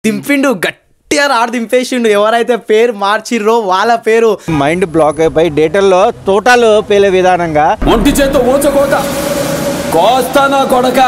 దింపిండు గట్టిగా రాడు దింపేసిండు ఎవరైతే పేరు మార్చిర్రో వాళ్ళ పేరు మైండ్ బ్లాక్ అయిపోయి డేటల్లో తోటాలు పేలే విధానంగా ఒంటి చేత్తో ఊచకోత కోస్తానా కొడక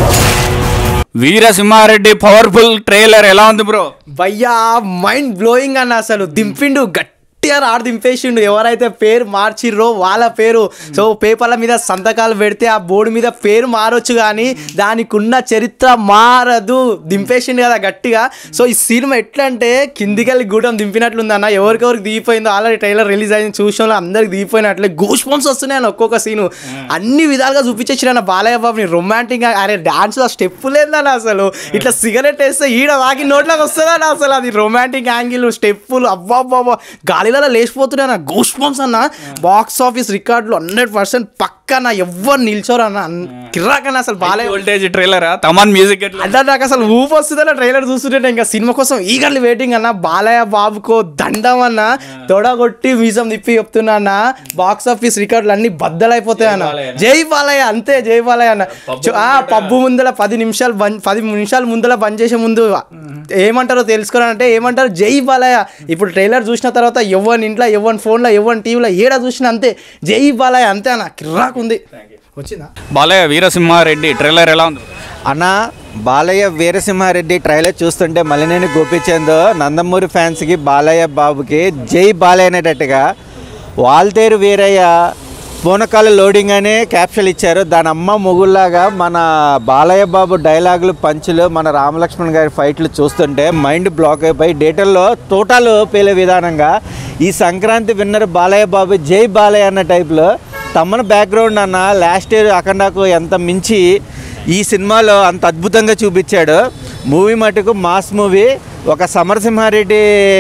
వీరసింహారెడ్డి పవర్ఫుల్ ట్రైలర్ ఎలా ఉంది బ్రో భయ్యా మైండ్ బ్లోయింగ్ అన్న అసలు దింపిండు గట్టిగా రాడు దింపేసిండు ఎవరైతే పేరు మార్చిర్రో వాళ్ళ పేరు సో పేపర్ల మీద సంతకాలు పెడితే ఆ బోర్డు మీద పేరు మారొచ్చు కానీ దానికి ఉన్న చరిత్ర మారదు దింపేసిండు కదా గట్టిగా సో ఈ సినిమా ఎట్లా అంటే కిందికెళ్ళి గూడెం దింపినట్లుందన్న ఎవరికెవరికి దిగిపోయిందో ఆల్రెడీ ట్రైలర్ రిలీజ్ అయింది చూసిన అందరికి దిగిపోయినట్లే గూస్ పంప్స్ వస్తున్నాయి అన్న ఒక్కొక్క సీను అన్ని విధాలుగా చూపించేసిన అన్న బాలయ్య బాబుని రొమాంటిక్ అరే డాన్స్ ఆ స్టెప్ లేదన్న అసలు ఇట్లా సిగరెట్ వేస్తే ఈడ వాకి నోట్లోకి వస్తుందన్న అసలు అది రొమాంటిక్ యాంగిల్ స్టెప్పులు అబ్బా అబ్బా గాలిలో లేచిపోతున్నాయి అన్న గూస్ పంప్స్ అన్న బాక్స్ ఆఫీస్ రికార్డులు హండ్రెడ్ పర్సెంట్ పక్కన ఎవ్వరు నిల్చోరు అన్న కిర్రాకన్న అసలు బాలయ్య వోల్టేజ్ ట్రైలరా తమన్ మ్యూజిక్ ఎట్లా అంటే నాకు అసలు ఊపు వస్తుందన్న ట్రైలర్ చూస్తుంటే ఇంకా సినిమా కోసం ఈగర్లీ వెయిటింగ్ అన్న బాలయ్య బాబుకో దండం అన్న తొడగొట్టి మీసం తిప్పి చెప్తున్నా అన్న బాక్స్ ఆఫీస్ రికార్డులు అన్ని బద్దలైపోతాయి అన్న జై బాలయ్య అంతే జై బాలయ్య అన్న చు- ఆ పబ్బు ముందల పది నిమిషాలు బంద్ పది నిమిషాలు ముందల బంద్ చేసే ముందు ఏమంటారో తెలుసుకోవాలంటే ఏమంటారు జై బాలయ్య ఇప్పుడు ట్రైలర్ చూసిన తర్వాత ఎవరి ఇంట్లో ఎవరి ఫోన్లో ఎవరి టీవీలో ఏడ చూసినా అంతే జై బాలయ్య అంతే అన్న కిర్రాకు ఉంది వచ్చిందా బాలయ్య వీరసింహారెడ్డి ట్రైలర్ ఎలా ఉంది అన్న బాలయ్య వీరసింహారెడ్డి ట్రైలర్ చూస్తుంటే మలినేని గోపిచంద్ నందమూరి ఫ్యాన్స్కి బాలయ్య బాబుకి జై బాలయ్య అనేటట్టుగా వాల్తేరు వీరయ్య పూనకాల లోడింగ్ అనే క్యాప్షన్ ఇచ్చారు దాని అమ్మ మొగుల్లాగా మన బాలయ్య బాబు డైలాగులు పంచులు మన రామలక్ష్మణ్ గారి ఫైట్లు చూస్తుంటే మైండ్ బ్లాక్ అయిపోయి డేటల్లో తోటాలు పేలే విధానంగా ఈ సంక్రాంతి విన్నర్ బాలయ్య బాబు జై బాలయ్య అన్న టైప్లో తమ్మన బ్యాక్గ్రౌండ్ అన్న లాస్ట్ ఇయర్ అఖండాకు ఎంత మించి ఈ సినిమాలో అంత అద్భుతంగా చూపించాడు మూవీ మటుకు మాస్ మూవీ ఒక సమరసింహారెడ్డి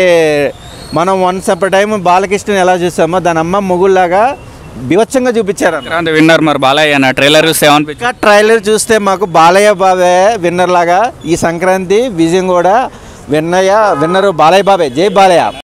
మనం వన్స్ అప్ టైం బాలకృష్ణ ఎలా చూసామో దాని అమ్మ మొగుల్లాగా బివచ్చంగా చూపించారు అన్న. సంక్రాంతి విన్నర్ మరి బాలయ్య అన్న ట్రైలర్ చూస్తే ఏమనిపించింది ఇంకా ట్రైలర్ చూస్తే మాకు బాలయ్య బాబే విన్నర్ లాగా ఈ సంక్రాంతి విజయం కూడా విన్నయ్య విన్నరు బాలయ్య బాబే జై బాలయ్య